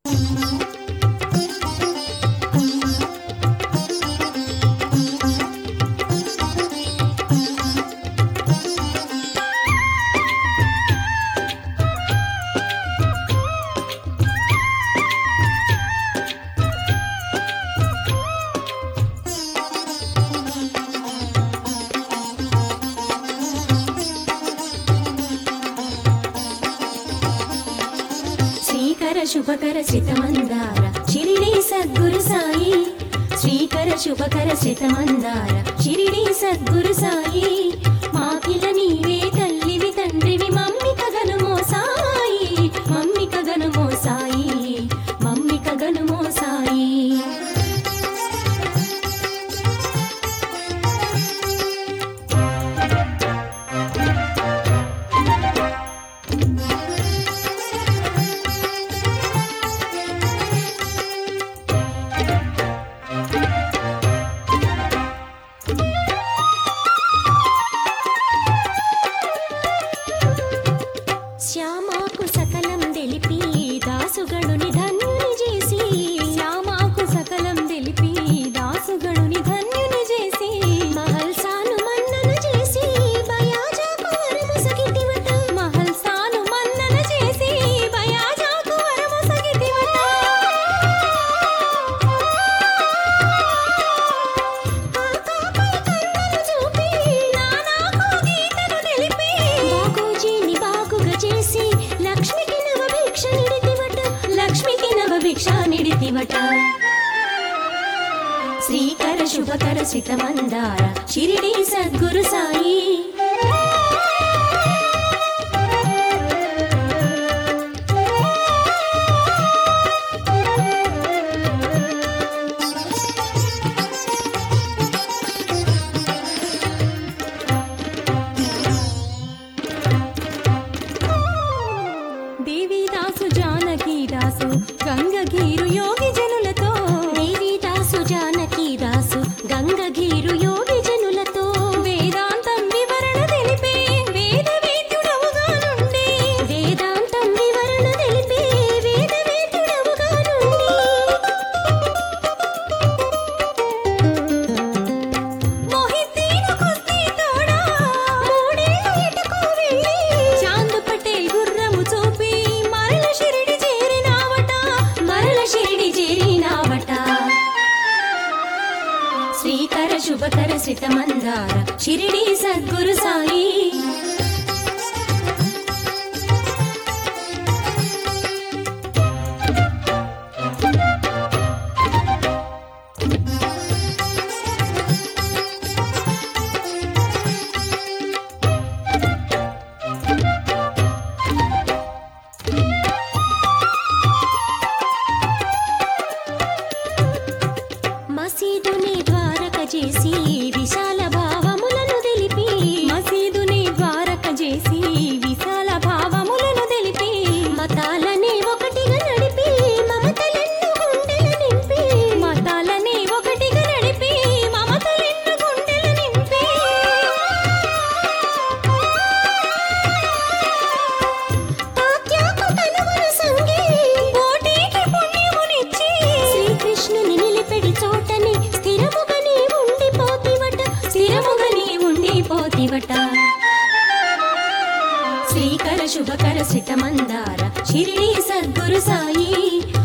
శ్రీకర శుభకర శ్రితమందార షిరిడి సద్గురు సాయి శ్రీకర శుభకర శ్రితమందార షిరిడి సద్గురు సాయి మాకిల నీవే తల్లివి తండ్రివి మమ్మి కగనుమో సాయి మమ్మి కగనుమో సాయి మమ్మి కగనుమో సాయి శ్యామాకు సకలం తెలిపి దాసుగణుని ధన్యుని చేసి శ్యామాకు సకలం తెలిపి దాసుగణుని ధన్యుని చేసి మహల్సాను మన్నన చేసి బయాజాకు వరమొసగితివట మహల్సాను మన్నన చేసి బయాజాకు వరమొసగితివట బాగోజీని బాగుగా చేసి లక్ష్మికి నవ భిక్ష నిడితివట లక్ష్మికి నవ భిక్ష నిడితివట శ్రీకర శుభకర సితమందార షిరిడి సద్గురు సాయి దేవిదాసు జానకి దాసు గంగగీరు యోగి జనులతో దేవిదాసు జానకి దాసు గంగగీరు యోగి జనులతో వేదాంతం వివరణ తెలిపే వేద వేద్యుడవుగా నుండి వేదాంతం వివరణ తెలిపే వేద వేద్యుడవుగా నుండి మొహిద్దీన్ కుస్తీ తోడా మూడేళ్ళు ఎటుకు వెళ్ళి చాంద్ పటేల్ గుర్రము చూపి మరల షిరిడి చేరినావట మరల షిరిడి చేరినావట శ్రీకర శుభకర సితమందార షిరిడి సద్గురు సాయి మసీదుని ద్వారక చేసి విశాల భావములను తెలిపి మసీదుని ద్వారక చేసి విశాల భావములను తెలిపి మతాలని ఒకటిగా నడిపి మమతలెన్ను గుండెల నింపి మతాలని ఒకటిగా నడిపి మమతలెన్ను గుండెల నింపి తాత్యాకు తనువును సంగి కోటికి పుణ్యమునిచ్చి శ్రీకృష్ణుని నిలిపెడి చోటని స్థిరముగా నీ ఉండిపోతివట స్థిరముగా నీ ఉండిపోతివట శ్రీకర శుభకర సితమందార షిరిడి సద్గురు సాయి